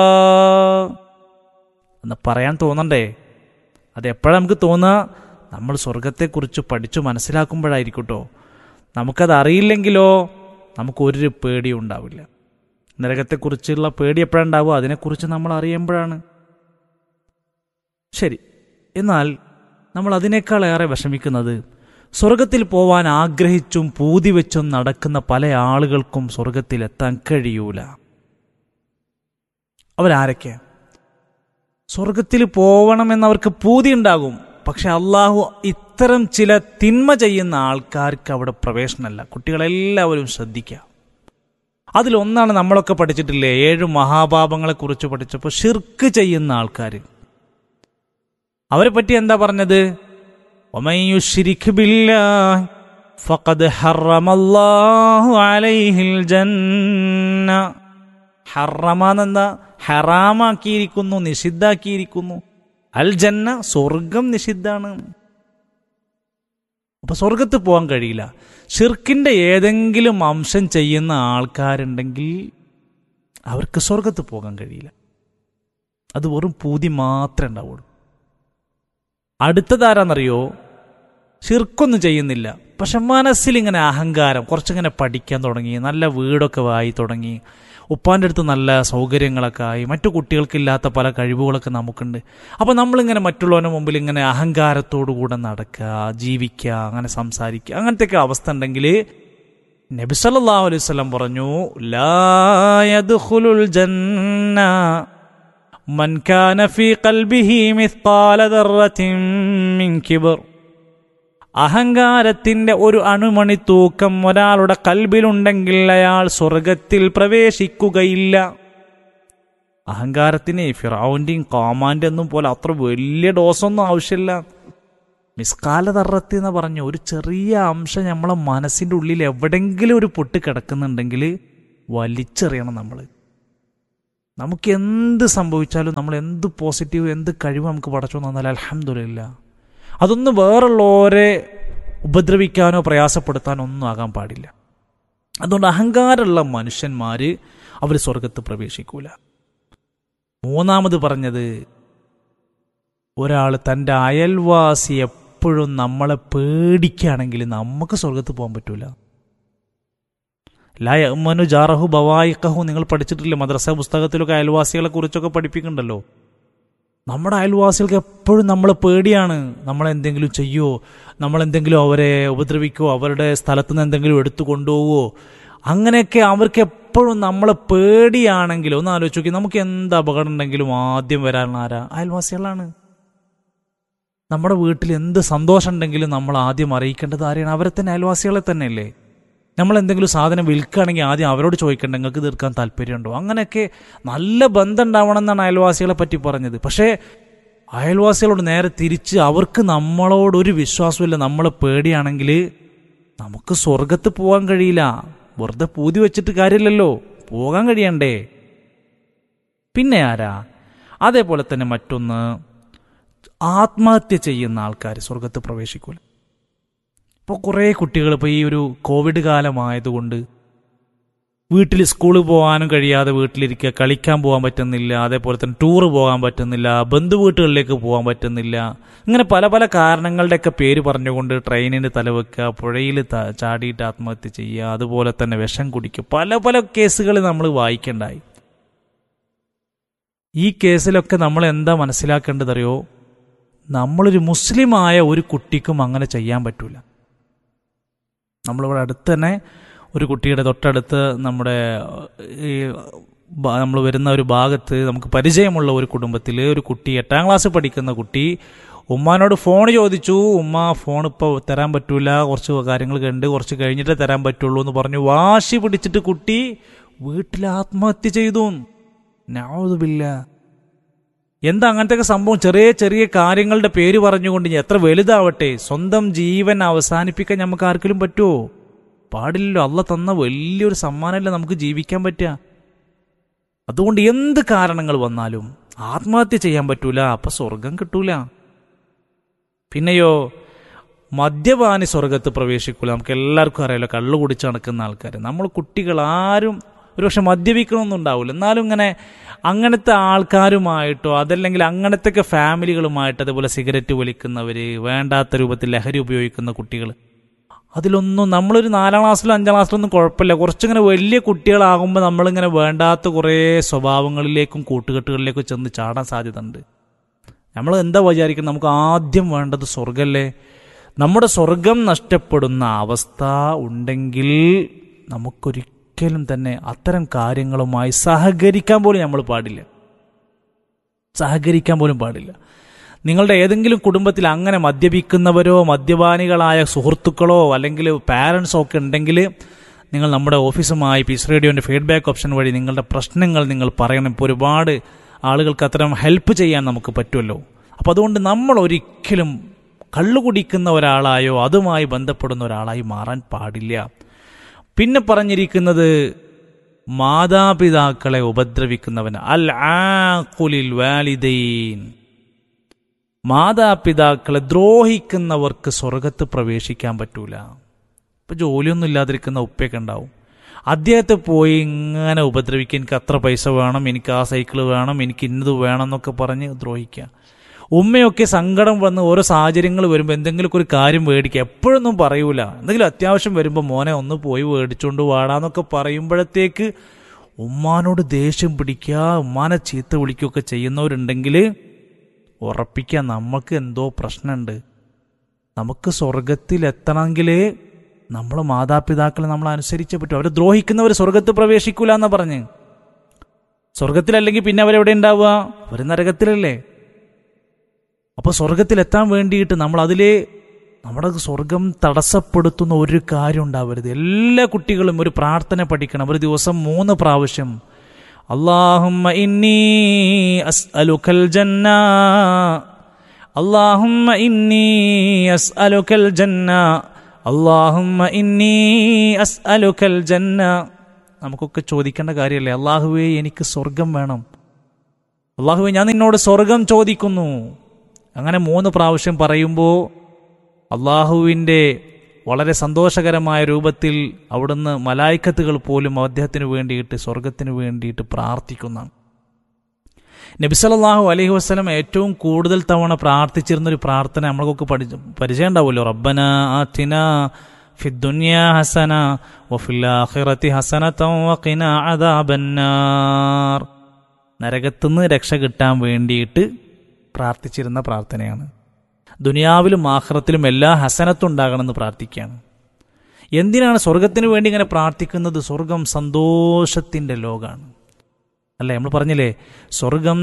എന്ന് പറയാൻ തോന്നണ്ടേ അത് എപ്പോഴാണ് നമുക്ക് തോന്നുക നമ്മൾ സ്വർഗത്തെക്കുറിച്ച് പഠിച്ചു മനസ്സിലാക്കുമ്പോഴായിരിക്കും കേട്ടോ നമുക്കത് അറിയില്ലെങ്കിലോ നമുക്ക് ഒരു പേടിയും ഉണ്ടാവില്ല നരകത്തെക്കുറിച്ചുള്ള പേടി എപ്പോഴുണ്ടാവുക അതിനെക്കുറിച്ച് നമ്മൾ അറിയുമ്പോഴാണ് ശരി എന്നാൽ നമ്മൾ അതിനേക്കാൾ ഏറെ വിഷമിക്കുന്നത് സ്വർഗത്തിൽ പോവാൻ ആഗ്രഹിച്ചും പൂതി വെച്ചും നടക്കുന്ന പല ആളുകൾക്കും സ്വർഗത്തിൽ എത്താൻ കഴിയൂല അവരാരൊക്കെ സ്വർഗത്തിൽ പോവണമെന്നവർക്ക് പൂതി ഉണ്ടാകും പക്ഷെ അള്ളാഹു ഇത്തരം ചില തിന്മ ചെയ്യുന്ന ആൾക്കാർക്ക് അവിടെ പ്രവേശനമല്ല കുട്ടികളെല്ലാവരും ശ്രദ്ധിക്കുക അതിലൊന്നാണ് നമ്മളൊക്കെ പഠിച്ചിട്ടില്ലേ ഏഴ് മഹാപാപങ്ങളെ കുറിച്ച് പഠിച്ചപ്പോൾ ഷിർക്ക് ചെയ്യുന്ന ആൾക്കാർ അവരെ പറ്റി എന്താ പറഞ്ഞത് ومن يشرك بالله فقد حرم الله عليه الجنة ഹറമാന്നെന്താ ഹറാമാക്കിയിരിക്കുന്നു നിഷിദ്ധാക്കിയിരിക്കുന്നു അൽ ജന്ന സ്വർഗം നിഷിദ്ധാണ് അപ്പൊ സ്വർഗത്ത് പോകാൻ കഴിയില്ല ഷിർക്കിന്റെ ഏതെങ്കിലും അംശം ചെയ്യുന്ന ആൾക്കാരുണ്ടെങ്കിൽ അവർക്ക് സ്വർഗത്ത് പോകാൻ കഴിയില്ല അത് വെറും പൂതി മാത്രമേ ഉണ്ടാവുള്ളൂ അടുത്തതാരാന്നറിയോ ഷിർക്കൊന്നും ചെയ്യുന്നില്ല പക്ഷെ മനസ്സിൽ ഇങ്ങനെ അഹങ്കാരം കുറച്ചിങ്ങനെ പഠിക്കാൻ തുടങ്ങി നല്ല വീടൊക്കെ വായി തുടങ്ങി ഉപ്പാൻ്റെ അടുത്ത് നല്ല സൗകര്യങ്ങളൊക്കെ ആയി മറ്റു കുട്ടികൾക്കില്ലാത്ത പല കഴിവുകളൊക്കെ നമുക്കുണ്ട് അപ്പോൾ നമ്മളിങ്ങനെ മറ്റുള്ളവരുടെ മുമ്പിൽ ഇങ്ങനെ അഹങ്കാരത്തോടു കൂടെ നടക്കുക ജീവിക്കുക അങ്ങനെ സംസാരിക്കുക അങ്ങനത്തെയൊക്കെ അവസ്ഥ ഉണ്ടെങ്കിൽ നബി സല്ലല്ലാഹു അലൈഹി വസല്ലം പറഞ്ഞു ലാ യദ്ഖുലുൽ ജന്ന മൻ കാന ഫീ ഖൽബിഹി മിസ്ഖാല ദർറത്തിൻ മിൻ കിബർ അഹങ്കാരത്തിന്റെ ഒരു അണുമണി തൂക്കം ഒരാളുടെ കൽബിലുണ്ടെങ്കിൽ അയാൾ സ്വർഗത്തിൽ പ്രവേശിക്കുകയില്ല അഹങ്കാരത്തിന് ഫിറൌന്റെയും കാമാന്റെ ഒന്നും പോലെ അത്ര വലിയ ഡോസൊന്നും ആവശ്യമില്ല മിസ്കാല തറത്തി എന്ന് പറഞ്ഞ ഒരു ചെറിയ അംശം നമ്മളെ മനസ്സിന്റെ ഉള്ളിൽ എവിടെങ്കിലും ഒരു പൊട്ട് കിടക്കുന്നുണ്ടെങ്കിൽ വലിച്ചെറിയണം നമ്മൾ നമുക്ക് എന്ത് സംഭവിച്ചാലും നമ്മൾ എന്ത് പോസിറ്റീവ് എന്ത് കഴിവ് നമുക്ക് പടച്ചു തന്നാൽ അലഹമില്ല അതൊന്നും വേറുള്ളവരെ ഉപദ്രവിക്കാനോ പ്രയാസപ്പെടുത്താനോ ഒന്നും ആകാൻ പാടില്ല അതുകൊണ്ട് അഹങ്കാരമുള്ള മനുഷ്യന്മാർ അവർ സ്വർഗത്ത് പ്രവേശിക്കൂല മൂന്നാമത് പറഞ്ഞത് ഒരാൾ തൻ്റെ അയൽവാസി എപ്പോഴും നമ്മളെ പേടിക്കുകയാണെങ്കിൽ നമുക്ക് സ്വർഗത്ത് പോകാൻ പറ്റൂല ലയമനു ജാറഹു ബവായിക്കഹു നിങ്ങൾ പഠിച്ചിട്ടില്ലേ മദ്രസ പുസ്തകത്തിലൊക്കെ അയൽവാസികളെ കുറിച്ചൊക്കെ പഠിപ്പിക്കുന്നുണ്ടല്ലോ നമ്മുടെ അയൽവാസികൾക്ക് എപ്പോഴും നമ്മളെ പേടിയാണ് നമ്മളെന്തെങ്കിലും ചെയ്യുമോ നമ്മളെന്തെങ്കിലും അവരെ ഉപദ്രവിക്കുമോ അവരുടെ സ്ഥലത്ത് നിന്ന് എന്തെങ്കിലും എടുത്തു കൊണ്ടുപോകുമോ അങ്ങനെയൊക്കെ അവർക്ക് എപ്പോഴും നമ്മളെ പേടിയാണെങ്കിലും ഒന്ന് ആലോചിച്ച് നോക്കി നമുക്ക് എന്ത് അപകടം ഉണ്ടെങ്കിലും ആദ്യം വരാനുള്ള ആരാ അയൽവാസികളാണ് നമ്മുടെ വീട്ടിൽ എന്ത് സന്തോഷം ഉണ്ടെങ്കിലും നമ്മൾ ആദ്യം അറിയിക്കേണ്ടത് ആരെയാണ് അവരെ തന്നെ അയൽവാസികളെ തന്നെയല്ലേ നമ്മൾ എന്തെങ്കിലും സാധനം വിൽക്കുകയാണെങ്കിൽ ആദ്യം അവരോട് ചോദിക്കണ്ട നിങ്ങൾക്ക് തീർക്കാൻ താല്പര്യമുണ്ടോ അങ്ങനെയൊക്കെ നല്ല ബന്ധം ഉണ്ടാവണം എന്നാണ് അയൽവാസികളെ പറ്റി പറഞ്ഞത് പക്ഷേ അയൽവാസികളോട് നേരെ തിരിച്ച് അവർക്ക് നമ്മളോട് ഒരു വിശ്വാസമില്ല നമ്മളെ പേടിയാണെങ്കിൽ നമുക്ക് സ്വർഗത്ത് പോകാൻ കഴിയില്ല വെറുതെ പൂതി വെച്ചിട്ട് കാര്യമില്ലല്ലോ പോകാൻ കഴിയണ്ടേ പിന്നെ ആരാ അതേപോലെ തന്നെ മറ്റൊന്ന് ആത്മഹത്യ ചെയ്യുന്ന ആൾക്കാർ സ്വർഗത്ത് പ്രവേശിക്കൂല ഇപ്പോൾ കുറേ കുട്ടികൾ ഇപ്പോൾ ഈ ഒരു കോവിഡ് കാലമായതുകൊണ്ട് വീട്ടിൽ സ്കൂളിൽ പോകാനും കഴിയാതെ വീട്ടിലിരിക്കുക കളിക്കാൻ പോകാൻ പറ്റുന്നില്ല അതേപോലെ തന്നെ ടൂറ് പോകാൻ പറ്റുന്നില്ല ബന്ധു വീട്ടുകളിലേക്ക് പോകാൻ പറ്റുന്നില്ല ഇങ്ങനെ പല പല കാരണങ്ങളുടെയൊക്കെ പേര് പറഞ്ഞുകൊണ്ട് ട്രെയിനിന് തലവെക്കുക പുഴയിൽ ചാടിയിട്ട് ആത്മഹത്യ ചെയ്യുക അതുപോലെ തന്നെ വിഷം കുടിക്കുക പല പല കേസുകൾ നമ്മൾ വായിക്കണ്ടായി ഈ കേസിലൊക്കെ നമ്മൾ എന്താ മനസ്സിലാക്കേണ്ടതറിയോ നമ്മളൊരു മുസ്ലിമായ ഒരു കുട്ടിക്കും അങ്ങനെ ചെയ്യാൻ പറ്റൂല നമ്മളിവിടെ അടുത്ത് തന്നെ ഒരു കുട്ടിയുടെ തൊട്ടടുത്ത് നമ്മുടെ ഈ നമ്മൾ വരുന്ന ഒരു ഭാഗത്ത് നമുക്ക് പരിചയമുള്ള ഒരു കുടുംബത്തിൽ ഒരു കുട്ടി എട്ടാം ക്ലാസ് പഠിക്കുന്ന കുട്ടി ഉമ്മാനോട് ഫോൺ ചോദിച്ചു ഉമ്മ ഫോൺ ഇപ്പോൾ തരാൻ പറ്റൂല കുറച്ച് കാര്യങ്ങൾ കണ്ട് കുറച്ച് കഴിഞ്ഞിട്ടേ തരാൻ പറ്റുള്ളൂ എന്ന് പറഞ്ഞു വാശി പിടിച്ചിട്ട് കുട്ടി വീട്ടിൽ ആത്മഹത്യ ചെയ്തു ഞാതുമില്ല എന്താ അങ്ങനത്തെ സംഭവം ചെറിയ ചെറിയ കാര്യങ്ങളുടെ പേര് പറഞ്ഞുകൊണ്ട് ഇനി എത്ര വലുതാവട്ടെ സ്വന്തം ജീവൻ അവസാനിപ്പിക്കാൻ നമുക്ക് ആർക്കെങ്കിലും പറ്റുമോ പാടില്ലല്ലോ അല്ല തന്ന വലിയൊരു സമ്മാനമല്ലേ നമുക്ക് ജീവിക്കാൻ പറ്റുക അതുകൊണ്ട് എന്ത് കാരണങ്ങൾ വന്നാലും ആത്മഹത്യ ചെയ്യാൻ പറ്റൂല അപ്പൊ സ്വർഗം കിട്ടൂല പിന്നെയോ മദ്യപാനി സ്വർഗത്ത് പ്രവേശിക്കൂല നമുക്ക് എല്ലാവർക്കും അറിയാലോ കള്ളു കുടിച്ച് നടക്കുന്ന ആൾക്കാർ നമ്മൾ കുട്ടികൾ ആരും ഒരുപക്ഷെ മദ്യപിക്കണമെന്നും ഉണ്ടാവില്ല എന്നാലും ഇങ്ങനെ അങ്ങനത്തെ ആൾക്കാരുമായിട്ടോ അതല്ലെങ്കിൽ അങ്ങനത്തെ ഫാമിലികളുമായിട്ട് അതുപോലെ സിഗരറ്റ് വലിക്കുന്നവർ വേണ്ടാത്ത രൂപത്തിൽ ലഹരി ഉപയോഗിക്കുന്ന കുട്ടികൾ അതിലൊന്നും നമ്മളൊരു നാലാം ക്ലാസ്സിലോ അഞ്ചാം ക്ലാസ്സിലോ ഒന്നും കുഴപ്പമില്ല കുറച്ചിങ്ങനെ വലിയ കുട്ടികളാകുമ്പോൾ നമ്മളിങ്ങനെ വേണ്ടാത്ത കുറേ സ്വഭാവങ്ങളിലേക്കും കൂട്ടുകെട്ടുകളിലേക്കും ചെന്ന് ചാടാൻ സാധ്യതയുണ്ട് നമ്മൾ എന്താ വിചാരിക്കുന്നത് നമുക്ക് ആദ്യം വേണ്ടത് സ്വർഗല്ലേ നമ്മുടെ സ്വർഗം നഷ്ടപ്പെടുന്ന അവസ്ഥ ഉണ്ടെങ്കിൽ നമുക്കൊരിക്കലും തന്നെ അത്തരം കാര്യങ്ങളുമായി സഹകരിക്കാൻ പോലും നമ്മൾ പാടില്ല സഹകരിക്കാൻ പോലും പാടില്ല നിങ്ങളുടെ ഏതെങ്കിലും കുടുംബത്തിൽ അങ്ങനെ മദ്യപിക്കുന്നവരോ മദ്യപാനികളായ സുഹൃത്തുക്കളോ അല്ലെങ്കിൽ പാരൻസോ ഒക്കെ ഉണ്ടെങ്കിൽ നിങ്ങൾ നമ്മുടെ ഓഫീസുമായി പീസ് റേഡിയോൻ്റെ ഫീഡ്ബാക്ക് ഓപ്ഷൻ വഴി നിങ്ങളുടെ പ്രശ്നങ്ങൾ നിങ്ങൾ പറയണം ഇപ്പോൾ ഒരുപാട് ആളുകൾക്ക് അത്തരം ഹെൽപ്പ് ചെയ്യാൻ നമുക്ക് പറ്റുമല്ലോ അപ്പോൾ അതുകൊണ്ട് നമ്മൾ ഒരിക്കലും കള്ളു കുടിക്കുന്ന ഒരാളായോ അതുമായി ബന്ധപ്പെടുന്ന ഒരാളായി മാറാൻ പാടില്ല പിന്നെ പറഞ്ഞിരിക്കുന്നത് മാതാപിതാക്കളെ ഉപദ്രവിക്കുന്നവൻ അൽ ആഖുലിൽ വാലിദൈൻ മാതാപിതാക്കളെ ദ്രോഹിക്കുന്നവർക്ക് സ്വർഗത്ത് പ്രവേശിക്കാൻ പറ്റൂല ഇപ്പൊ ജോലിയൊന്നും ഇല്ലാതിരിക്കുന്ന ഉപ്പയൊക്കെ ഉണ്ടാവും അദ്ദേഹത്തെ പോയി ഇങ്ങനെ ഉപദ്രവിക്കുക എനിക്ക് അത്ര പൈസ വേണം എനിക്ക് ആ സൈക്കിൾ വേണം എനിക്ക് ഇന്നത് വേണം എന്നൊക്കെ പറഞ്ഞ് ദ്രോഹിക്കുക ഉമ്മയൊക്കെ സങ്കടം വന്ന് ഓരോ സാഹചര്യങ്ങൾ വരുമ്പോൾ എന്തെങ്കിലുമൊക്കെ ഒരു കാര്യം മേടിക്കുക എപ്പോഴൊന്നും പറയൂല എന്തെങ്കിലും അത്യാവശ്യം വരുമ്പോൾ മോനെ ഒന്ന് പോയി മേടിച്ചുകൊണ്ട് വാടാന്നൊക്കെ പറയുമ്പോഴത്തേക്ക് ഉമ്മാനോട് ദേഷ്യം പിടിക്കുക ഉമ്മാനെ ചീത്ത വിളിക്കുകയൊക്കെ ചെയ്യുന്നവരുണ്ടെങ്കിൽ ഉറപ്പിക്കുക നമുക്ക് എന്തോ പ്രശ്നമുണ്ട് നമുക്ക് സ്വർഗത്തിൽ എത്തണമെങ്കിൽ നമ്മൾ മാതാപിതാക്കളെ നമ്മൾ അനുസരിച്ചേ പറ്റൂ അവരെ ദ്രോഹിക്കുന്നവർ സ്വർഗത്ത് പ്രവേശിക്കൂല എന്നാ പറഞ്ഞ് സ്വർഗത്തിലല്ലെങ്കിൽ പിന്നെ അവരെവിടെ ഉണ്ടാവുക അവർ നരകത്തിലല്ലേ അപ്പോൾ സ്വർഗത്തിലെത്താൻ വേണ്ടിയിട്ട് നമ്മൾ അതിലെ നമ്മുടെ സ്വർഗം തടസ്സപ്പെടുത്തുന്ന ഒരു കാര്യം ഉണ്ടാവരുത് എല്ലാ കുട്ടികളും ഒരു പ്രാർത്ഥന പഠിക്കണം ഒരു ദിവസം മൂന്ന് പ്രാവശ്യം اللهم إني أسألك الجنة اللهم إني أسألك الجنة اللهم إني أسألك الجنة നമുക്കൊക്കെ ചോദിക്കേണ്ട കാര്യമല്ലേ അള്ളാഹുവേ എനിക്ക് സ്വർഗം വേണം അള്ളാഹുവേ ഞാൻ നിന്നോട് സ്വർഗം ചോദിക്കുന്നു അങ്ങനെ മൂന്ന് പ്രാവശ്യം പറയുമ്പോൾ അള്ളാഹുവിൻ്റെ വളരെ സന്തോഷകരമായ രൂപത്തിൽ അവിടുന്ന് മലായിക്കത്തുകൾ പോലും അദ്ദേഹത്തിന് വേണ്ടിയിട്ട് സ്വർഗത്തിന് വേണ്ടിയിട്ട് പ്രാർത്ഥിക്കുന്നതാണ് നബിസലല്ലാഹു അലൈഹി വസ്ലം ഏറ്റവും കൂടുതൽ തവണ പ്രാർത്ഥിച്ചിരുന്നൊരു പ്രാർത്ഥന നമ്മൾക്കൊക്കെ പഠി പരിചയം ഉണ്ടാവുമല്ലോ റബ്ബന ആറ്റിന ഫിദ്ദുനിയ ഹസന വഫിൽ ആഖിറതി ഹസനതൻ വഖിന അദാബന്നാർ നരകത്തുനിന്ന് രക്ഷ കിട്ടാൻ വേണ്ടിയിട്ട് പ്രാർത്ഥിച്ചിരുന്ന പ്രാർത്ഥനയാണ് ദുനിയാവിലും ആഹ്റത്തിലും എല്ലാ ഹസനത്തും ഉണ്ടാകണമെന്ന് പ്രാർത്ഥിക്കുകയാണ് എന്തിനാണ് സ്വർഗത്തിന് വേണ്ടി ഇങ്ങനെ പ്രാർത്ഥിക്കുന്നത് സ്വർഗം സന്തോഷത്തിൻ്റെ ലോകമാണ് അല്ലേ നമ്മൾ പറഞ്ഞില്ലേ സ്വർഗം